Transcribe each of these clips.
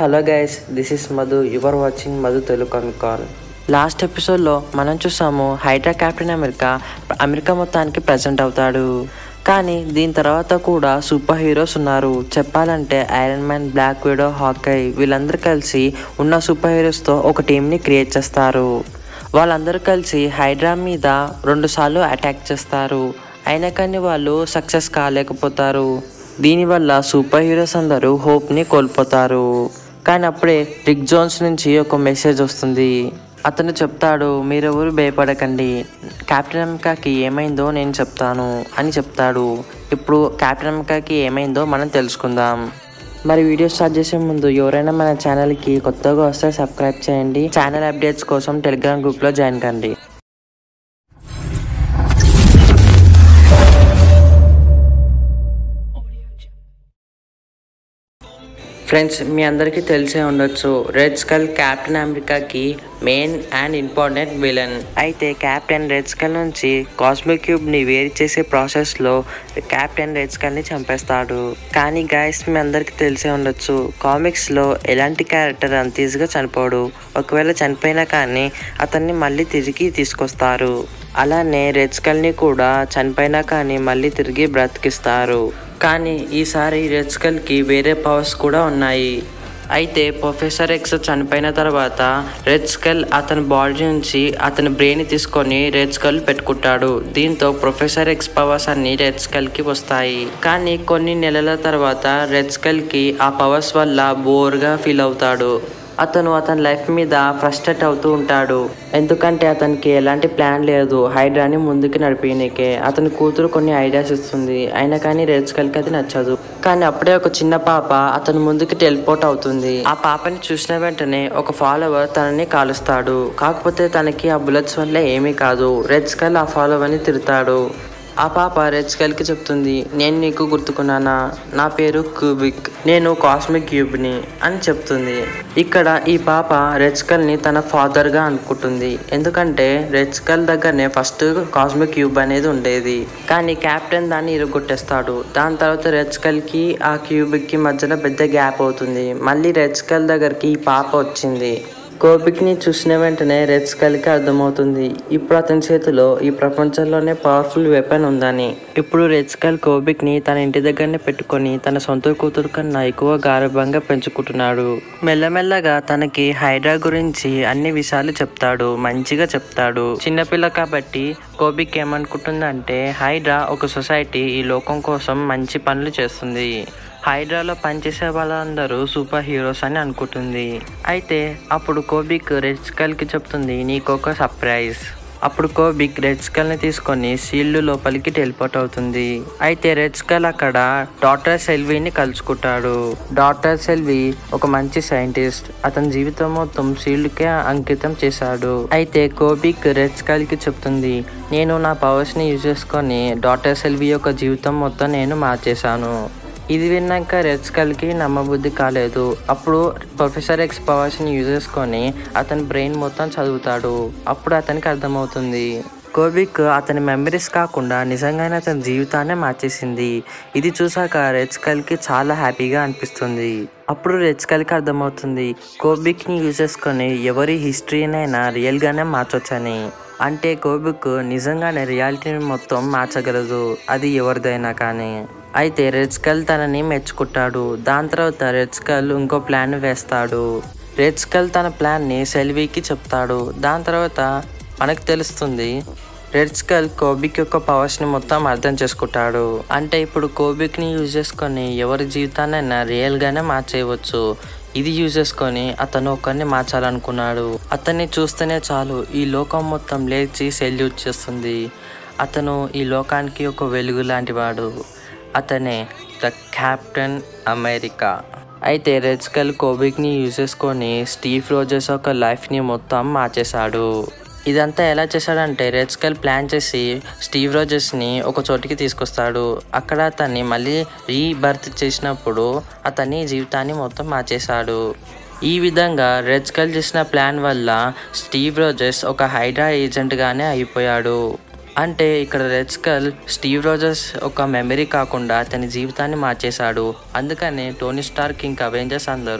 Hello guys this is Madhu your watching Madhu Telugu comic con last ఎపిసోడ్లో మనం చూసాము హైడ్రా కెప్టెన్ అమెరికా అమెరికా మొత్తానికి present అవుతాడు కానీ దీని తర్వాత కూడా సూపర్ హీరోస్ ఉన్నారు చెప్పాలంటే Iron Man Black Widow Hawkeye వీళ్ళందరూ కలిసి ఉన్న సూపర్ హీరోస్తో ఒక టీంని క్రియేట్ చేస్తారు వాళ్ళందరూ కలిసి హైడ్రా మీద రెండుసార్లు అటాక్ చేస్తారు అయినా కానీ వాళ్ళు సక్సెస్ కాలేకపోతారు దీనివల్ల సూపర్ హీరోస్ అందరూ హోప్ని కోల్పోతారు కానీ అప్పుడే రిక్ జోన్స్ నుంచి ఒక మెసేజ్ వస్తుంది అతను చెప్తాడు మీరెవరు భయపడకండి కెప్టెన్ అమెరికాకి ఏమైందో నేను చెప్తాను అని చెప్తాడు ఇప్పుడు కెప్టెన్ అమెరికాకి ఏమైందో మనం తెలుసుకుందాం మరి వీడియో స్టార్ట్ చేసే ముందు ఎవరైనా మన ఛానల్కి కొత్తగా వస్తే సబ్స్క్రైబ్ చేయండి ఛానల్ అప్డేట్స్ కోసం టెలిగ్రామ్ గ్రూప్లో జాయిన్ కండి ఫ్రెండ్స్ మీ అందరికీ తెలిసే ఉండొచ్చు రెడ్ స్కల్ కెప్టెన్ అమెరికాకి మెయిన్ అండ్ ఇంపార్టెంట్ విలన్ అయితే కెప్టెన్ రెడ్ స్కల్ నుంచి కాస్మిక్ క్యూబ్ని వేరు చేసే ప్రాసెస్లో కెప్టెన్ రెడ్ స్కల్ని చంపేస్తాడు కానీ గాయస్ మీ అందరికీ తెలిసే ఉండొచ్చు కామిక్స్లో ఎలాంటి క్యారెక్టర్ అంత ఈజీగా చనిపోడు ఒకవేళ చనిపోయినా కానీ అతన్ని మళ్ళీ తిరిగి తీసుకొస్తారు అలానే రెడ్ స్కల్ని కూడా చనిపోయినా కానీ మళ్ళీ తిరిగి బ్రతికిస్తారు కానీ ఈసారి రెడ్ స్కల్కి వేరే పవర్స్ కూడా ఉన్నాయి అయితే ప్రొఫెసర్ ఎక్స్ చనిపోయిన తర్వాత రెడ్ స్కల్ అతని బాడీ నుంచి అతని బ్రెయిన్ తీసుకొని రెడ్ స్కల్ పెట్టుకుంటాడు దీంతో ప్రొఫెసర్ ఎక్స్ పవర్స్ అన్ని రెడ్ స్కల్కి వస్తాయి కానీ కొన్ని నెలల తర్వాత రెడ్ స్కల్కి ఆ పవర్స్ వల్ల బోర్గా ఫీల్ అవుతాడు అతను అతని లైఫ్ మీద ఫ్రస్ట్రేట్ అవుతూ ఉంటాడు ఎందుకంటే అతనికి ఎలాంటి ప్లాన్ లేదు హైడ్రాని ముందుకు నడిపినకే అతని కూతురు కొన్ని ఐడియాస్ ఇస్తుంది అయినా కానీ రెడ్ స్కల్కి అది నచ్చదు కానీ అప్పుడే ఒక చిన్న పాప అతను ముందుకు టెలిపోర్ట్ అవుతుంది ఆ పాపని చూసిన వెంటనే ఒక ఫాలోవర్ తనని కాలుస్తాడు కాకపోతే తనకి ఆ బుల్లెట్స్ వల్ల ఏమీ కాదు రెడ్ స్కల్ ఆ ఫాలోవర్ని తిడతాడు ఆ పాప రెడ్ స్కల్కి చెప్తుంది నేను నీకు గుర్తుకున్నానా నా పేరు క్యూబిక్ నేను కాస్మిక్ క్యూబ్ని అని చెప్తుంది ఇక్కడ ఈ పాప రెడ్ స్కల్ని తన ఫాదర్గా అనుకుంటుంది ఎందుకంటే రెడ్ స్కల్ దగ్గరనే ఫస్ట్ కాస్మిక్ క్యూబ్ అనేది ఉండేది కానీ కెప్టెన్ దాన్ని ఇరుగొట్టేస్తాడు దాని తర్వాత రెడ్ స్కల్కి ఆ క్యూబిక్కి మధ్యలో పెద్ద గ్యాప్ అవుతుంది మళ్ళీ రెడ్ స్కల్ దగ్గరికి ఈ పాప వచ్చింది కోబిక్ని చూసిన వెంటనే రెడ్ స్కల్కి అర్థమవుతుంది ఇప్పుడు అతని చేతిలో ఈ ప్రపంచంలోనే పవర్ఫుల్ వెపన్ ఉందని ఇప్పుడు రెడ్ స్కల్ కోబిక్ని తన ఇంటి దగ్గరనే పెట్టుకొని తన సొంత కూతురు కన్నా ఎక్కువ గారభంగా పెంచుకుంటున్నాడు మెల్లమెల్లగా తనకి హైడ్రా గురించి అన్ని విషయాలు చెప్తాడు మంచిగా చెప్తాడు చిన్నపిల్ల కాబట్టి కోబిక్ ఏమనుకుంటుందంటే హైడ్రా ఒక సొసైటీ ఈ లోకం కోసం మంచి పనులు చేస్తుంది హైడ్రాలో పనిచేసే వాళ్ళందరూ సూపర్ హీరోస్ అని అనుకుంటుంది అయితే అప్పుడు కోబిక్ రెడ్ స్కల్కి చెప్తుంది నీకు ఒక సర్ప్రైజ్ అప్పుడు కోబిక్ రెడ్ స్కల్ని తీసుకొని సీల్డ్ లోపలికి టెలిపోర్ట్ అవుతుంది అయితే రెడ్ స్కల్ అక్కడ డాక్టర్ సెల్వీని కలుసుకుంటాడు డాక్టర్ సెల్వి ఒక మంచి సైంటిస్ట్ అతని జీవితం మొత్తం సీల్డ్కే అంకితం చేశాడు అయితే కోబిక్ రెడ్ స్కల్కి చెప్తుంది నేను నా పవర్స్ని యూజ్ చేసుకొని డాక్టర్ సెల్వి యొక్క జీవితం మొత్తం నేను మార్చేశాను ఇది విన్నాక రెడ్ స్కల్కి నమ్మబుద్ధి కాలేదు అప్పుడు ప్రొఫెసర్ ఎక్స్ పవర్స్ని యూజ్ చేసుకొని అతని బ్రెయిన్ మొత్తం చదువుతాడు అప్పుడు అతనికి అర్థమవుతుంది కోబిక్ అతని మెమరీస్ కాకుండా నిజంగానే అతని జీవితాన్నే మార్చేసింది ఇది చూసాక రెడ్ స్కల్కి చాలా హ్యాపీగా అనిపిస్తుంది అప్పుడు రెడ్ స్కల్కి అర్థమవుతుంది కోబిక్ని యూజ్ చేసుకొని ఎవరి హిస్టరీనైనా రియల్గానే మార్చొచ్చని అంటే కోబిక్ నిజంగానే రియాలిటీని మొత్తం మార్చగలదు అది ఎవరిదైనా కానీ అయితే రెడ్ స్కల్ తనని మెచ్చుకుంటాడు దాని తర్వాత రెడ్ స్కల్ ఇంకో ప్లాన్ వేస్తాడు రెడ్ స్కల్ తన ప్లాన్ని సెల్వీకి చెప్తాడు దాని తర్వాత మనకు తెలుస్తుంది రెడ్ స్కల్ కోబిక్ యొక్క పవర్స్ని మొత్తం అర్థం చేసుకుంటాడు అంటే ఇప్పుడు కోబిక్ని యూజ్ చేసుకొని ఎవరి జీవితాన్నైనా రియల్గానే మార్చేయవచ్చు ఇది యూజ్ చేసుకొని అతను ఒకరిని మార్చాలనుకున్నాడు అతన్ని చూస్తేనే చాలు ఈ లోకం మొత్తం లేచి సెల్యూట్ చేస్తుంది అతను ఈ లోకానికి ఒక వెలుగు లాంటివాడు అతనే ద కెప్టెన్ అమెరికా అయితే రెడ్ స్కల్ కోబిక్ని యూజ్ చేసుకొని స్టీవ్ రోజెస్ ఒక లైఫ్ని మొత్తం మార్చేశాడు ఇదంతా ఎలా చేశాడంటే రెడ్ స్కల్ ప్లాన్ చేసి స్టీవ్ రోజెస్ని ఒక చోటికి తీసుకొస్తాడు అక్కడ అతన్ని మళ్ళీ రీబర్త్ చేసినప్పుడు అతని జీవితాన్ని మొత్తం మార్చేశాడు ఈ విధంగా రెడ్ స్కల్ చేసిన ప్లాన్ వల్ల స్టీవ్ రోజెస్ ఒక హైడ్రా ఏజెంట్గానే అయిపోయాడు అంటే ఇక్కడ రెడ్ స్కల్ స్టీవ్ రోజర్స్ ఒక మెమరీ కాకుండా తన జీవితాన్ని మార్చేశాడు అందుకని టోనీ స్టార్క్ ఇంకా అవెంజర్స్ అందరూ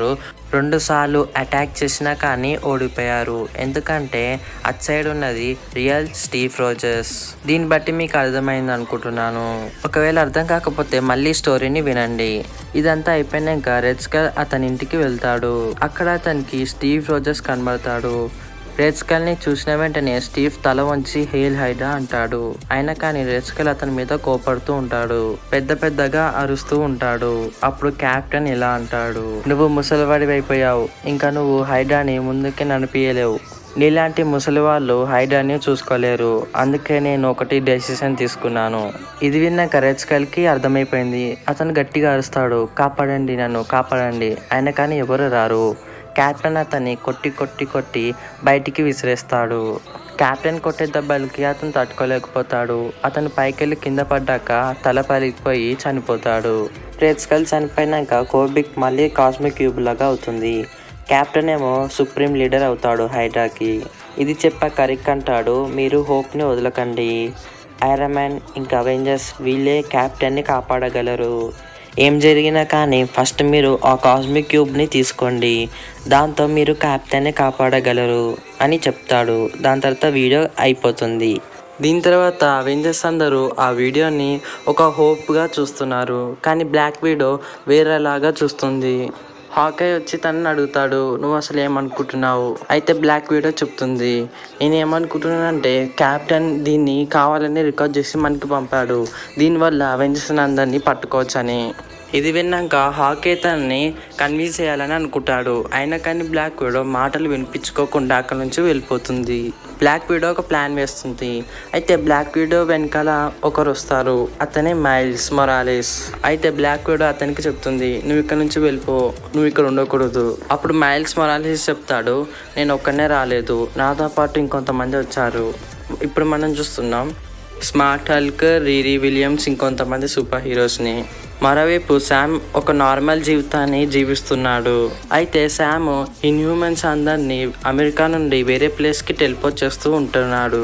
రెండు సార్లు అటాక్ చేసినా కానీ ఓడిపోయారు ఎందుకంటే అట్ సైడ్ ఉన్నది రియల్ స్టీవ్ రోజర్స్ దీన్ని బట్టి మీకు అర్థమైంది అనుకుంటున్నాను ఒకవేళ అర్థం కాకపోతే మళ్ళీ స్టోరీని వినండి ఇదంతా అయిపోయినాక రెడ్ స్కల్ అతని ఇంటికి వెళ్తాడు అక్కడ అతనికి స్టీవ్ రోజర్స్ కనబడతాడు రెడ్ స్కల్ ని చూసిన వెంటనే స్టీవ్ తల వంచి హేల్ హైడా అంటాడు అయినా కానీ రెడ్ స్కల్ అతని మీద కోపడుతూ ఉంటాడు పెద్ద పెద్దగా అరుస్తూ ఉంటాడు అప్పుడు కెప్టెన్ ఇలా అంటాడు నువ్వు ముసలివాడి అయిపోయావు ఇంకా నువ్వు హైడాని ముందుకి నడిపియలేవు నీలాంటి ముసలి వాళ్ళు హైడాని చూసుకోలేరు అందుకే నేను ఒకటి డెసిషన్ తీసుకున్నాను ఇది విన్నాక రెడ్ స్కల్ కి అర్థమైపోయింది అతను గట్టిగా అరుస్తాడు కాపాడండి నన్ను కాపాడండి అయినా కానీ ఎవరు రారు కెప్టెన్ అతన్ని కొట్టి కొట్టి కొట్టి బయటికి విసిరేస్తాడు కెప్టెన్ కొట్టే దెబ్బలకి అతను తట్టుకోలేకపోతాడు అతను పైకెళ్ళి కింద పడ్డాక తల పలిగిపోయి చనిపోతాడు రెడ్ స్కల్ చనిపోయినాక కోబిక్ మళ్ళీ కాస్మిక్ క్యూబ్ లాగా అవుతుంది కెప్టెన్ ఏమో సుప్రీం లీడర్ అవుతాడు హైడ్రాకి ఇది చెప్పాక రిక్ అంటాడు మీరు హోప్ని వదలకండి ఐరన్ మ్యాన్ ఇంకా అవెంజర్స్ వీళ్ళే కెప్టెన్ని కాపాడగలరు ఏం జరిగినా కానీ ఫస్ట్ మీరు ఆ కాస్మిక్ క్యూబ్ని తీసుకోండి దాంతో మీరు క్యాప్టెన్ని కాపాడగలరు అని చెప్తాడు దాని తర్వాత వీడియో అయిపోతుంది దీని తర్వాత అవెంజర్స్ అందరూ ఆ వీడియోని ఒక హోప్గా చూస్తున్నారు కానీ బ్లాక్ వీడో వేరేలాగా చూస్తుంది హాకై వచ్చి తనని అడుగుతాడు నువ్వు అసలు ఏమనుకుంటున్నావు అయితే బ్లాక్ వీడియో చెప్తుంది నేను ఏమనుకుంటున్నానంటే క్యాప్టెన్ దీన్ని కావాలని రికార్డ్ చేసి మనకి పంపాడు దీనివల్ల అవెంజర్స్ అందరినీ పట్టుకోవచ్చని ఇది విన్నాక హాకీ తనని కన్విన్స్ చేయాలని అనుకుంటాడు అయినా కానీ బ్లాక్ వీడో మాటలు వినిపించుకోకుండా అక్కడ నుంచి వెళ్ళిపోతుంది బ్లాక్ వీడో ఒక ప్లాన్ వేస్తుంది అయితే బ్లాక్ వీడో వెనకాల ఒకరు వస్తారు అతనే మైల్స్ మొరాలిస్ అయితే బ్లాక్ వీడో అతనికి చెప్తుంది నువ్వు ఇక్కడ నుంచి వెళ్ళిపో నువ్వు ఇక్కడ ఉండకూడదు అప్పుడు మైల్స్ మొరాలిస్ చెప్తాడు నేను ఒక్కనే రాలేదు నాతో పాటు ఇంకొంతమంది వచ్చారు ఇప్పుడు మనం చూస్తున్నాం స్మార్ట్ హల్క్ రీరీ విలియమ్స్ ఇంకొంతమంది సూపర్ హీరోస్ని మరోవైపు శామ్ ఒక నార్మల్ జీవితాన్ని జీవిస్తున్నాడు అయితే శామ్ ఇన్హ్యూమన్స్ అందరినీ అమెరికా నుండి వేరే ప్లేస్కి టెలిపోర్ట్ చేస్తూ ఉంటున్నాడు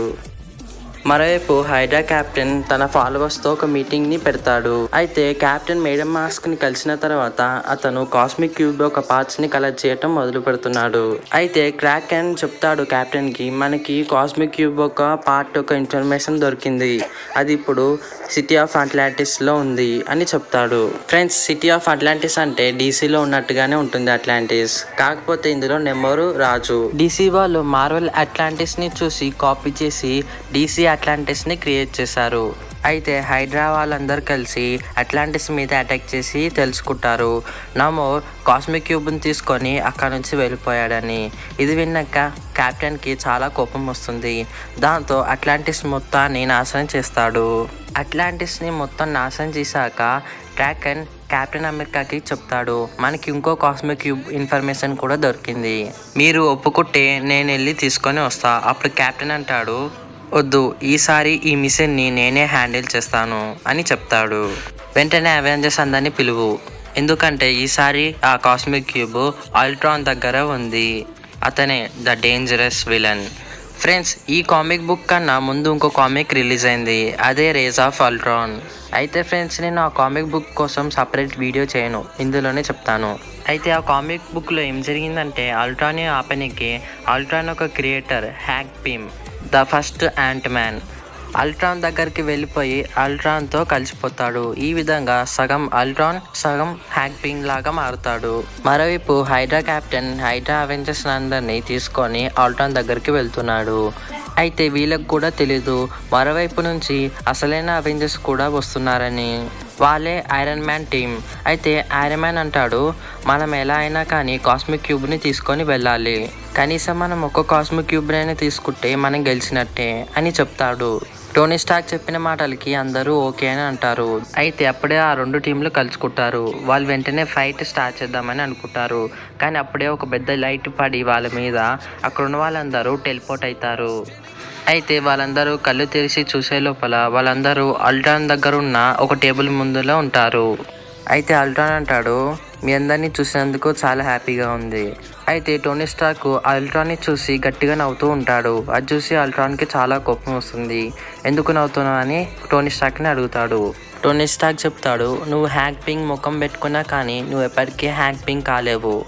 మరోవైపు హైడ్రా కెప్టెన్ తన ఫాలోవర్స్తో ఒక మీటింగ్ని పెడతాడు అయితే కెప్టెన్ మేడం మాస్క్ని కలిసిన తర్వాత అతను కాస్మిక్ క్యూబ్ ఒక పార్ట్స్ని కలెక్ట్ చేయటం మొదలు పెడుతున్నాడు అయితే క్రాక్ అని చెప్తాడు కెప్టెన్కి మనకి కాస్మిక్ క్యూబ్ ఒక పార్ట్ ఒక ఇన్ఫర్మేషన్ దొరికింది అది ఇప్పుడు సిటీ ఆఫ్ అట్లాంటిస్లో ఉంది అని చెప్తాడు ఫ్రెండ్స్ సిటీ ఆఫ్ అట్లాంటిస్ అంటే డీసీలో ఉన్నట్టుగానే ఉంటుంది అట్లాంటిస్ కాకపోతే ఇందులో నెమ్మరు రాజు డీసీ వాళ్ళు మార్వెల్ అట్లాంటిస్ ని చూసి కాపీ చేసి డీసీ అట్లాంటిస్ ని క్రియేట్ చేశారు అయితే హైడ్రా వాళ్ళందరూ కలిసి అట్లాంటిస్ మీద అటాక్ చేసి తెలుసుకుంటారు నమో కాస్మిక్ క్యూబ్ని తీసుకొని అక్కడ నుంచి వెళ్ళిపోయాడని ఇది విన్నాక కెప్టెన్కి చాలా కోపం వస్తుంది దాంతో అట్లాంటిస్ మొత్తాన్ని నాశనం చేస్తాడు అట్లాంటిస్ని మొత్తం నాశనం చేశాక ట్రాకన్ కెప్టెన్ అమెరికాకి చెప్తాడు మనకి ఇంకో కాస్మిక్ క్యూబ్ ఇన్ఫర్మేషన్ కూడా దొరికింది మీరు ఒప్పుకుంటే నేను వెళ్ళి తీసుకొని వస్తా అప్పుడు కెప్టెన్ అంటాడు వద్దు ఈసారి ఈ మిషన్ని నేనే హ్యాండిల్ చేస్తాను అని చెప్తాడు వెంటనే అవెంజర్స్ అందరినీ పిలువు ఎందుకంటే ఈసారి ఆ కాస్మిక్ క్యూబ్ అల్ట్రాన్ దగ్గర ఉంది అతనే ద డేంజరస్ విలన్ ఫ్రెండ్స్ ఈ కామిక్ బుక్ కన్నా ముందు ఇంకో కామిక్ రిలీజ్ అయింది అదే రేజ్ ఆఫ్ అల్ట్రాన్ అయితే ఫ్రెండ్స్ నేను ఆ కామిక్ బుక్ కోసం సపరేట్ వీడియో చేయను ఇందులోనే చెప్తాను అయితే ఆ కామిక్ బుక్లో ఏం జరిగిందంటే అల్ట్రాని ఆపనికి అల్ట్రాన్ ఒక creator Hank Pym the first Ant Man Ultron దగ్గరికి వెళ్ళిపోయి అల్ట్రాన్తో కలిసిపోతాడు ఈ విధంగా సగం అల్ట్రాన్ సగం హ్యాక్పింగ్ లాగా మారుతాడు మరోవైపు హైడ్రా కెప్టెన్ హైడ్రా అవెంజర్స్ అందరినీ తీసుకొని అల్ట్రాన్ దగ్గరికి వెళ్తున్నాడు అయితే వీళ్ళకి కూడా తెలీదు మరోవైపు నుంచి అసలైన అవెంజర్స్ కూడా వస్తున్నారని వాళ్ళే ఐరన్ మ్యాన్ టీం అయితే ఐరన్ మ్యాన్ అంటాడు మనం ఎలా అయినా కానీ కాస్మిక్ క్యూబ్ని తీసుకొని వెళ్ళాలి కనీసం మనం ఒక కాస్మిక్ క్యూబ్ని అయినా తీసుకుంటే మనం గెలిచినట్టే అని చెప్తాడు టోనీ స్టాక్ చెప్పిన మాటలకి అందరూ ఓకే అని అంటారు అయితే అప్పుడే ఆ రెండు టీంలు కలుసుకుంటారు వాళ్ళు వెంటనే ఫైట్ స్టార్ట్ చేద్దామని అనుకుంటారు కానీ అప్పుడే ఒక పెద్ద లైట్ పడి వాళ్ళ మీద అక్కడ ఉన్న వాళ్ళందరూ టెలిపోర్ట్ అవుతారు అయితే వాళ్ళందరూ కళ్ళు తెరిచి చూసే లోపల వాళ్ళందరూ అల్ట్రాన్ దగ్గర ఉన్న ఒక టేబుల్ ముందులో ఉంటారు అయితే అల్ట్రాన్ అంటాడు మీ అందరినీ చూసినందుకు చాలా హ్యాపీగా ఉంది అయితే టోనీ స్టార్క్ అల్ట్రాన్ని చూసి గట్టిగా నవ్వుతూ ఉంటాడు అది చూసి అల్ట్రాన్కి చాలా కోపం వస్తుంది ఎందుకు నవ్వుతున్నావు అని టోనీ స్టార్క్ని అడుగుతాడు టోనీ స్టార్క్ చెప్తాడు నువ్వు హ్యాక్ పింగ్ ముఖం పెట్టుకున్నా కానీ నువ్వు ఎప్పటికీ హ్యాక్ పింగ్ కాలేవు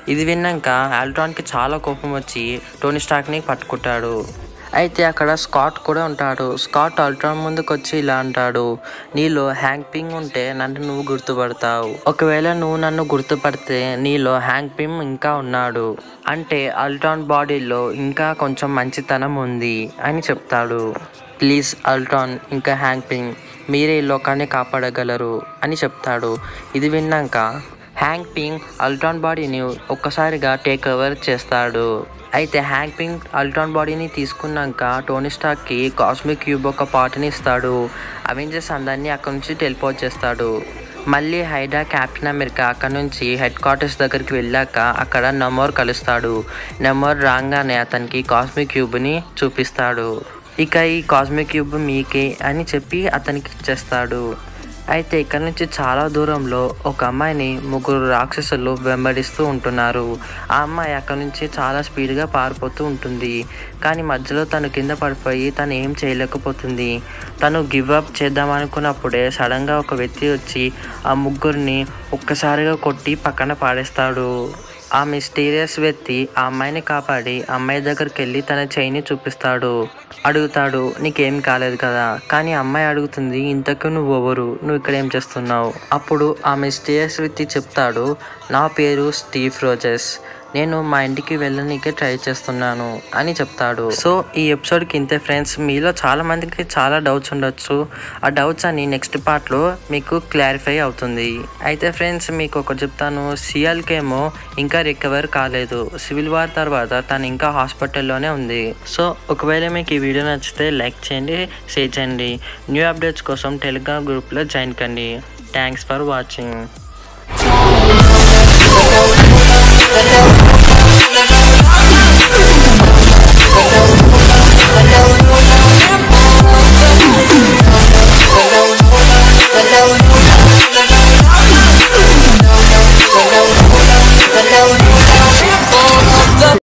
ఇది విన్నాక ఆల్ట్రాన్కి చాలా కోపం వచ్చి టోనీ స్టార్క్ని పట్టుకుంటాడు అయితే అక్కడ స్కాట్ కూడా ఉంటాడు స్కాట్ అల్ట్రాన్ ముందుకు వచ్చి ఇలా అంటాడు నీలో హ్యాంగ్ పింగ్ ఉంటే నన్ను నువ్వు గుర్తుపడతావు ఒకవేళ నువ్వు నన్ను గుర్తుపడితే నీలో హ్యాంగ్ పింగ్ ఇంకా ఉన్నాడు అంటే అల్ట్రాన్ బాడీలో ఇంకా కొంచెం మంచితనం ఉంది అని చెప్తాడు ప్లీజ్ అల్ట్రాన్ ఇంకా హ్యాంగ్ పింగ్ మీరే ఈ లోకాన్ని కాపాడగలరు అని చెప్తాడు ఇది విన్నాక హ్యాంగ్ పింగ్ అల్ట్రాన్ బాడీని ఒక్కసారిగా టేక్ ఓవర్ చేస్తాడు అయితే హ్యాంగ్ పింగ్ అల్ట్రాన్ బాడీని తీసుకున్నాక టోనీ స్టార్క్కి కాస్మిక్ క్యూబ్ ఒక పార్ట్ని ఇస్తాడు అవెంజర్స్ అందరినీ అక్కడ నుంచి టెలిపోర్ట్ చేస్తాడు మళ్ళీ హైడా కెప్టెన్ అమెరికా అక్కడ నుంచి హెడ్ క్వార్టర్స్ దగ్గరికి వెళ్ళాక అక్కడ నమోర్ కలుస్తాడు నమోర్ రాగానే అతనికి కాస్మిక్ క్యూబ్ని చూపిస్తాడు ఇక ఈ కాస్మిక్ క్యూబ్ మీకే అని చెప్పి అతనికి ఇచ్చేస్తాడు అయితే ఇక్కడ నుంచి చాలా దూరంలో ఒక అమ్మాయిని ముగ్గురు రాక్షసులు వెంబడిస్తూ ఉంటున్నారు ఆ అమ్మాయి అక్కడ నుంచి చాలా స్పీడ్గా పారిపోతూ ఉంటుంది కానీ మధ్యలో తను కింద పడిపోయి తను ఏం చేయలేకపోతుంది తను గివ్ అప్ చేద్దాం అనుకున్నప్పుడే సడన్గా ఒక వ్యక్తి వచ్చి ఆ ముగ్గురిని ఒక్కసారిగా కొట్టి పక్కన పాడేస్తాడు ఆ మిస్టీరియస్ వ్యక్తి ఆ అమ్మాయిని కాపాడి అమ్మాయి దగ్గరికి వెళ్ళి తన చేయిని చూపిస్తాడు అడుగుతాడు నీకేం కాలేదు కదా కానీ అమ్మాయి అడుగుతుంది ఇంతకు నువ్వు ఎవరు నువ్వు ఇక్కడ ఏం చేస్తున్నావు అప్పుడు ఆ మిస్టీరియస్ వ్యక్తి చెప్తాడు నా పేరు స్టీవ్ రోజెస్ నేను మా ఇంటికి వెళ్ళనీకే ట్రై చేస్తున్నాను అని చెప్తాడు సో ఈ ఎపిసోడ్కి ఇంతే ఫ్రెండ్స్ మీలో చాలా మందికి చాలా డౌట్స్ ఉండొచ్చు ఆ డౌట్స్ అని నెక్స్ట్ పార్ట్లో మీకు క్లారిఫై అవుతుంది అయితే ఫ్రెండ్స్ మీకు ఒకటి చెప్తాను సిఎల్కేమో ఇంకా రికవర్ కాలేదు సివిల్ వార్ తర్వాత తను ఇంకా హాస్పిటల్లోనే ఉంది సో ఒకవేళ మీకు ఈ వీడియో నచ్చితే లైక్ చేయండి షేర్ చేయండి న్యూ అప్డేట్స్ కోసం టెలిగ్రామ్ గ్రూప్లో జాయిన్ కండి thanks for watching Let go.